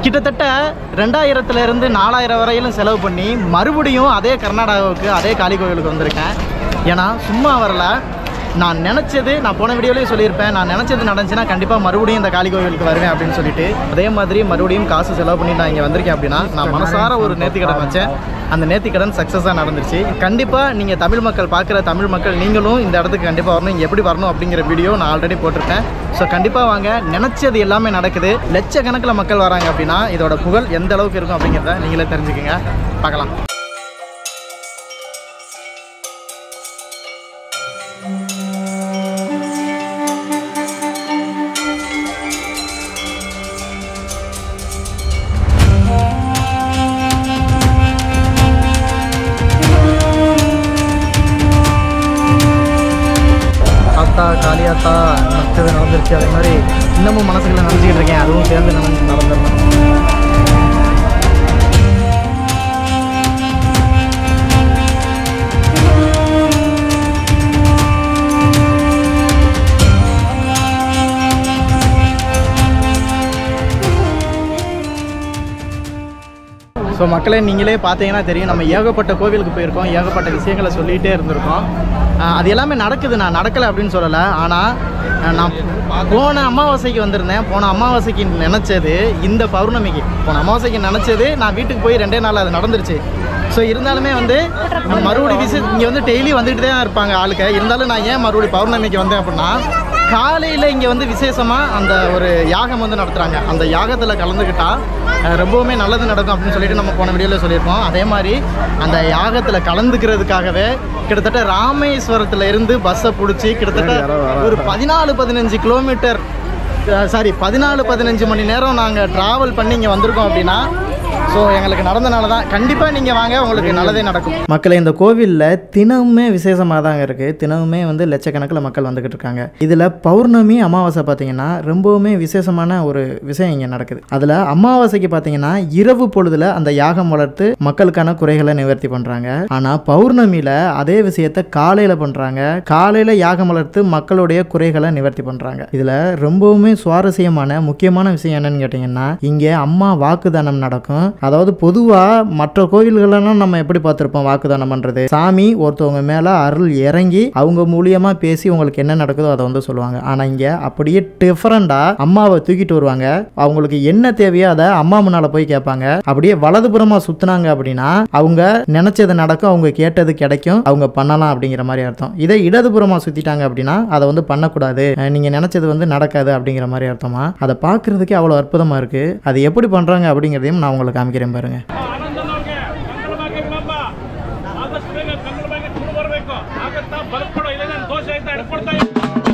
கிட்டத்தட்ட ரெண்டாயிரத்துல இருந்து நாலாயிரம் வரையிலும் செலவு பண்ணி மறுபடியும் அதே கர்நாடகாவுக்கு அதே காளி கோவிலுக்கு வந்திருக்கேன் ஏன்னா சும்மா வரல நான் நினச்சது நான் போன வீடியோலேயே சொல்லியிருப்பேன் நான் நினச்சது நடந்துச்சுன்னா கண்டிப்பாக மறுபடியும் இந்த காளி கோவிலுக்கு வருவேன் அப்படின்னு சொல்லிட்டு அதே மாதிரி மறுபடியும் காசு செலவு பண்ணி நான் இங்கே வந்திருக்கேன் அப்படின்னா நான் மனசார ஒரு நேர்த்திக்கடன் வச்சேன் அந்த நேர்த்திக்கடன் சக்ஸஸாக நடந்துருச்சு கண்டிப்பாக நீங்கள் தமிழ் மக்கள் பார்க்குற தமிழ் மக்கள் நீங்களும் இந்த இடத்துக்கு கண்டிப்பாக வரணும் இங்கே எப்படி வரணும் அப்படிங்கிற வீடியோ நான் ஆல்ரெடி போட்டிருக்கேன் ஸோ கண்டிப்பாக வாங்க நினச்சது எல்லாமே நடக்குது லட்சக்கணக்கில் மக்கள் வராங்க அப்படின்னா இதோட புகழ் எந்த அளவுக்கு இருக்கும் அப்படிங்கிறத நீங்களே தெரிஞ்சுக்கங்க பார்க்கலாம் ஆத்தா காளியாத்தா நச்சது நடந்துருச்சு அதே மாதிரி இன்னமும் மனசுக்குள்ள நினச்சிக்கிட்டு இருக்கேன் அதுவும் சேர்ந்து நடந்து நடந்துடணும் ஸோ மக்களே நீங்களே பார்த்தீங்கன்னா தெரியும் நம்ம ஏகப்பட்ட கோவிலுக்கு போயிருக்கோம் ஏகப்பட்ட விஷயங்களை சொல்லிகிட்டே இருந்திருக்கோம் ஆஹ் அது எல்லாமே நடக்குது நான் நடக்கலை அப்படின்னு சொல்லலை ஆனால் நான் போன அமாவாசைக்கு வந்திருந்தேன் போன அமாவாசைக்கு நினச்சது இந்த பௌர்ணமிக்கு போன அமாவாசைக்கு நினச்சது நான் வீட்டுக்கு போய் ரெண்டே நாள் அது நடந்துருச்சு ஸோ இருந்தாலுமே வந்து மறுபடி விசிட் இங்கே வந்து டெய்லி வந்துட்டு தான் இருப்பாங்க ஆளுக்க இருந்தாலும் நான் ஏன் மறுபடி பௌர்ணமிக்கு வந்தேன் அப்படின்னா காலையில் இங்கே வந்து விசேஷமாக அந்த ஒரு யாகம் வந்து நடத்துகிறாங்க அந்த யாகத்தில் கலந்துக்கிட்டா அஹ், ரொம்பவுமே நல்லது நடக்கும் அப்படின்னு சொல்லிட்டு நம்ம போன வீடியோவில் சொல்லியிருப்போம் அதே மாதிரி அந்த யாகத்தில் கலந்துக்கிறதுக்காகவே கிட்டத்தட்ட ராமேஸ்வரத்தில் இருந்து பஸ்ஸை பிடிச்சி கிட்டத்தட்ட ஒரு பதினாலு பதினஞ்சு கிலோமீட்டர் சாரி பதினாலு பதினஞ்சு மணி நேரம் நாங்கள் ட்ராவல் பண்ணி இங்கே வந்திருக்கோம் அப்படின்னா ஸோ எங்களுக்கு நடந்தனால தான் கண்டிப்பாக நீங்கள் வாங்க உங்களுக்கு நல்லதே நடக்கும் மக்களே இந்த கோவிலில் தினமுமே விசேஷமாக தாங்க இருக்குது தினமுமே வந்து லட்சக்கணக்கில் மக்கள் வந்துக்கிட்டு இருக்காங்க இதில் பௌர்ணமி அமாவாசை பார்த்தீங்கன்னா ரொம்பவுமே விசேஷமான ஒரு விஷயம் இங்கே நடக்குது அதில் அமாவாசைக்கு பார்த்தீங்கன்னா இரவு பொழுதுல அந்த யாகம் வளர்த்து மக்களுக்கான குறைகளை நிவர்த்தி பண்ணுறாங்க ஆனால் பௌர்ணமியில் அதே விஷயத்தை காலையில் பண்ணுறாங்க காலையில் யாகம் வளர்த்து மக்களுடைய குறைகளை நிவர்த்தி பண்ணுறாங்க இதில் ரொம்பவுமே சுவாரஸ்யமான முக்கியமான விஷயம் என்னன்னு கேட்டிங்கன்னா இங்கே அம்மா வாக்குதானம் நடக்கும் அதாவது பொதுவாக மற்ற கோவில்களெல்லாம் நம்ம எப்படி பார்த்துருப்போம் வாக்குதானம் பண்ணுறது சாமி ஒருத்தவங்க மேலே அருள் இறங்கி அவங்க மூலியமாக பேசி உங்களுக்கு என்ன நடக்குதோ அதை வந்து சொல்லுவாங்க ஆனால் இங்கே அப்படியே டிஃப்ரெண்டாக அம்மாவை தூக்கிட்டு வருவாங்க அவங்களுக்கு என்ன தேவையோ அதை அம்மா முன்னால் போய் கேட்பாங்க அப்படியே வலதுபுறமாக சுற்றுனாங்க அப்படின்னா அவங்க நினச்சது நடக்கும் அவங்க கேட்டது கிடைக்கும் அவங்க பண்ணலாம் அப்படிங்கிற மாதிரி அர்த்தம் இதே இடதுபுறமாக சுற்றிட்டாங்க அப்படின்னா அதை வந்து பண்ணக்கூடாது அஹ் நீங்க நினச்சது வந்து நடக்காது அப்படிங்கிற மாதிரி அர்த்தமா அதை பார்க்குறதுக்கே அவ்வளோ அற்புதமாக இருக்குது அது எப்படி பண்ணுறாங்க அப்படிங்கிறதையும் நான் உங்களுக்கு ಕಾಮಿಕೆರೆ பாருங்க ಆನಂದನವ್ರಿಗೆ ಮಂಗಳವಾಗಿ ಬಿಡಪ್ಪ ಆದಷ್ಟು ಬೇಗ ಮಂಗಳವಾಗಿ ತುಳು ಬರಬೇಕು ಆಗತ್ತಾ ಬಲ್ಕೊಡೋ ಇಲ್ಲ ನಾನು ದೋಷ ಆಯ್ತಾ ಹಿಡ್ಕೊಡ್ತಾ ಇದ್ದೀನಿ.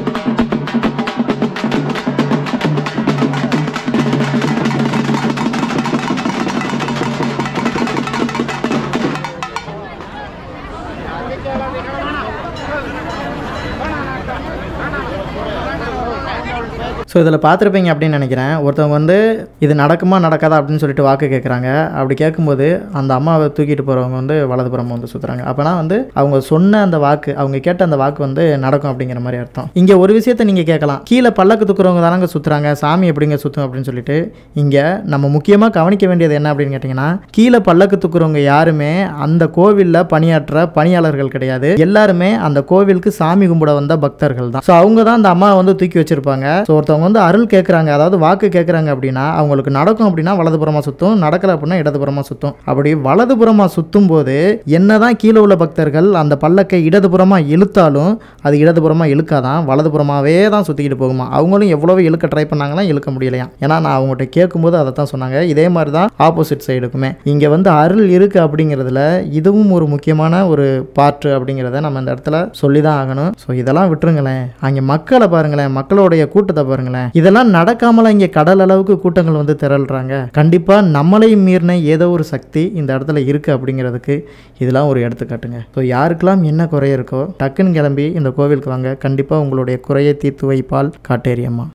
ஸோ இதில் பார்த்துருப்பீங்க அப்படின்னு நினைக்கிறேன் ஒருத்தவங்க வந்து இது நடக்குமா நடக்காதா அப்படின்னு சொல்லிட்டு வாக்கு கேட்குறாங்க அப்படி கேட்கும்போது அந்த அம்மாவை தூக்கிட்டு போகிறவங்க வந்து வலதுபுறம் வந்து சுற்றுறாங்க அப்போனா வந்து அவங்க சொன்ன அந்த வாக்கு அவங்க கேட்ட அந்த வாக்கு வந்து நடக்கும் அப்படிங்கிற மாதிரி அர்த்தம் இங்கே ஒரு விஷயத்தை நீங்கள் கேட்கலாம் கீழே பல்லக்கு தூக்குறவங்க தானங்க சுற்றுறாங்க சாமி எப்படிங்க சுற்றும் அப்படின்னு சொல்லிட்டு இங்கே நம்ம முக்கியமாக கவனிக்க வேண்டியது என்ன அப்படின்னு கேட்டிங்கன்னா கீழே பல்லக்கு தூக்குறவங்க யாருமே அந்த கோவிலில் பணியாற்ற பணியாளர்கள் கிடையாது எல்லாருமே அந்த கோவிலுக்கு சாமி கும்பிட வந்த பக்தர்கள் தான் ஸோ அவங்க தான் அந்த அம்மாவை வந்து தூக்கி வச்சிருப்பாங்க ஸோ ஒருத்தவங்க வந்து அருள் கேட்குறாங்க அதாவது வாக்கு கேட்குறாங்க அப்படின்னா அவங்களுக்கு நடக்கும் அப்படின்னா வலதுபுறமாக சுற்றும் நடக்கல அப்படின்னா இடதுபுறமாக சுற்றும் அப்படி வலதுபுறமாக சுற்றும் போது என்னதான் கீழே உள்ள பக்தர்கள் அந்த பல்லக்கை இடதுபுறமாக இழுத்தாலும் அது இடதுபுறமாக இழுக்காதான் வலதுபுறமாகவே தான் சுற்றிக்கிட்டு போகுமா அவங்களும் எவ்வளவு இழுக்க ட்ரை பண்ணாங்கன்னா இழுக்க முடியலையா ஏன்னா நான் அவங்ககிட்ட கேட்கும்போது அதை தான் சொன்னாங்க இதே மாதிரி தான் ஆப்போசிட் சைடுக்குமே இங்கே வந்து அருள் இருக்குது அப்படிங்கிறதுல இதுவும் ஒரு முக்கியமான ஒரு பார்ட் அப்படிங்கிறத நம்ம இந்த இடத்துல சொல்லி தான் ஆகணும் ஸோ இதெல்லாம் விட்டுருங்களேன் அங்கே மக்களை பாருங்களேன் மக்களுடைய கூட்டத்தை பாருங்களேன் இதெல்லாம் நடக்காமல இங்கே கடல் அளவுக்கு கூட்டங்கள் வந்து திரள்றாங்க கண்டிப்பாக நம்மளையும் மீறின ஏதோ ஒரு சக்தி இந்த இடத்துல இருக்குது அப்படிங்கிறதுக்கு இதெல்லாம் ஒரு எடுத்துக்காட்டுங்க ஸோ யாருக்கெல்லாம் என்ன குறை இருக்கோ டக்குன்னு கிளம்பி இந்த கோவிலுக்கு வாங்க கண்டிப்பாக உங்களுடைய குறையை தீர்த்து வைப்பால் காட்டேரியம்மா